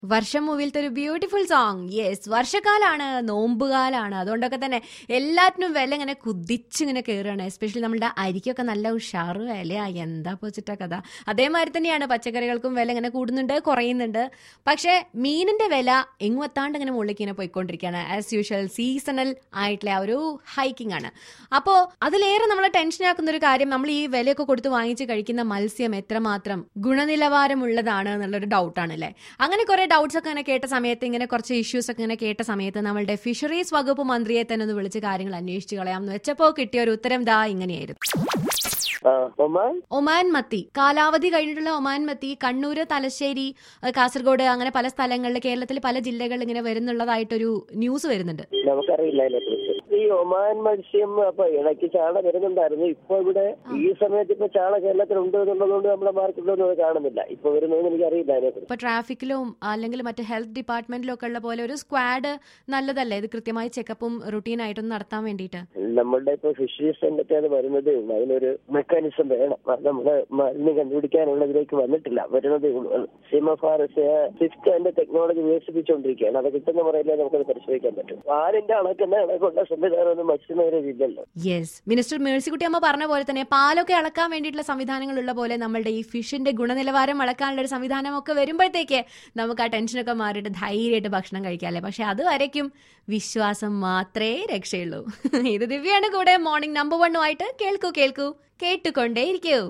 വർഷം മൂവിലത്തെ ഒരു ബ്യൂട്ടിഫുൾ സോങ് യെസ് വർഷക്കാലാണ് നോമ്പുകാലാണ് അതുകൊണ്ടൊക്കെ തന്നെ എല്ലാറ്റിനും വില ഇങ്ങനെ കുതിച്ചിങ്ങനെ കയറുകയാണ് എസ്പെഷ്യലി നമ്മുടെ അരിക്കൊക്കെ നല്ല ഉഷാറ് വിലയാ എന്താ പോച്ചിട്ട കഥ അതേമാതിരി തന്നെയാണ് പച്ചക്കറികൾക്കും വില ഇങ്ങനെ കൂടുന്നുണ്ട് കുറയുന്നുണ്ട് പക്ഷേ മീനിന്റെ വില എങ്ങും എത്താണ്ട് ഇങ്ങനെ മുകളിലേക്ക് ഇങ്ങനെ പോയിക്കൊണ്ടിരിക്കുകയാണ് ആസ് യൂഷ്വൽ സീസണൽ ആയിട്ടുള്ള ആ ഒരു ഹൈക്കിംഗ് ആണ് അപ്പോൾ അതിലേറെ നമ്മളെ ടെൻഷൻ ആക്കുന്ന ഒരു കാര്യം നമ്മൾ ഈ വിലയൊക്കെ കൊടുത്ത് വാങ്ങിച്ച് കഴിക്കുന്ന മത്സ്യം എത്രമാത്രം ഗുണനിലവാരമുള്ളതാണ് എന്നുള്ളൊരു ഡൗട്ടാണ് അല്ലേ അങ്ങനെ കുറെ ഡൗട്ട്സ് ഒക്കെ ഇങ്ങനെ കേട്ട സമയത്ത് ഇങ്ങനെ കുറച്ച് ഇഷ്യൂസ് ഒക്കെ ഇങ്ങനെ കേട്ട സമയത്ത് നമ്മളുടെ ഫിഷറീസ് വകുപ്പ് മന്ത്രിയെ തന്നെ ഒന്ന് വിളിച്ച് കാര്യങ്ങൾ അന്വേഷിച്ച് കളയാം എന്ന് വെച്ചപ്പോൾ കിട്ടിയ ഒരു ഉത്തരം ദാ ഇങ്ങനെയായിരുന്നു ആ, ഒമാൻ ഒമാൻ മത്തി കാലാവധി കഴിഞ്ഞിട്ടുള്ള ഒമാൻ മത്തി കണ്ണൂര് തലശ്ശേരി അഹ് കാസർഗോഡ് അങ്ങനെ പല സ്ഥലങ്ങളിൽ കേരളത്തിൽ പല ജില്ലകളിൽ ഇങ്ങനെ വരുന്നുള്ളതായിട്ടൊരു ന്യൂസ് വരുന്നുണ്ട് നമുക്കറിയില്ല അതിനെ കുറിച്ച് ഈ ഒമാൻ മത്സ്യം അപ്പൊ ഇടയ്ക്ക് ചാള വരുന്നുണ്ടായിരുന്നു ഇപ്പൊ ഇവിടെ ഈ സമയത്ത് ഇപ്പൊ ചാള കേരളത്തിൽ ഉണ്ട് എന്നുള്ളതുകൊണ്ട് നമ്മുടെ മാർക്കറ്റിലൊന്നും അത് കാണുന്നില്ല ഇപ്പൊ വരുന്നതെന്ന് എനിക്കറിയില്ല അതിനെ കുറിച്ച് ഇപ്പൊ ട്രാഫിക്കിലും അല്ലെങ്കിൽ മറ്റു ഹെൽത്ത് ഡിപ്പാർട്ട്മെന്റിലും ഒക്കെ ഉള്ള പോലെ ഒരു സ്ക്വാഡ് നല്ലതല്ലേ ഇത് കൃത്യമായി ചെക്കപ്പും റുട്ടീൻ ആയിട്ടൊന്ന് നടത്താൻ വേണ്ടിയിട്ട് നമ്മളുടെ ഇപ്പൊ ഫിഷറീസ് രംഗത്തെ അത് വരുന്നതേ ഉള്ളൂ അതിനൊരു മെക്കാനിസം വേണം അത് നമ്മള് മരുന്ന് കണ്ടുപിടിക്കാനുള്ളതിലേക്ക് വന്നിട്ടില്ല വരുന്നതേ ഉള്ളൂ സിമഫാർ സിഫ്റ്റ് അതിന്റെ ടെക്നോളജി വികസിപ്പിച്ചുകൊണ്ടിരിക്കുകയാണ് അത് കിട്ടുന്ന മുറയിലേ നമുക്കത് പരിശോധിക്കാൻ പറ്റും പാലിന്റെ അളക്കുന്ന അളകൊണ്ട സംവിധാനമൊന്നും മത്സ്യമേഖലയില്ലല്ലോ യെസ് മിനിസ്റ്റർ മേഴ്സിക്കുട്ടി അമ്മ പറഞ്ഞ പോലെ തന്നെ പാലൊക്കെ അളക്കാൻ വേണ്ടിയിട്ടുള്ള സംവിധാനങ്ങളുള്ള പോലെ നമ്മളുടെ ഈ ഫിഷിന്റെ ഗുണനിലവാരം അളക്കാനുള്ള ഒരു സംവിധാനമൊക്കെ വരുമ്പോഴത്തേക്ക് നമുക്ക് ആ ടെൻഷനൊക്കെ മാറിയിട്ട് ധൈര്യമായിട്ട് ഭക്ഷണം കഴിക്കാമല്ലേ പക്ഷെ അതുവരയ്ക്കും വിശ്വാസം മാത്രമേ രക്ഷയുള്ളൂ ഇത് ദിവ്യാണ് കൂടെ മോർണിംഗ് നമ്പർ വണ്ണുമായിട്ട് കേൾക്കൂ കേൾക്കൂ കേട്ടുകൊണ്ടേയിരിക്കൂ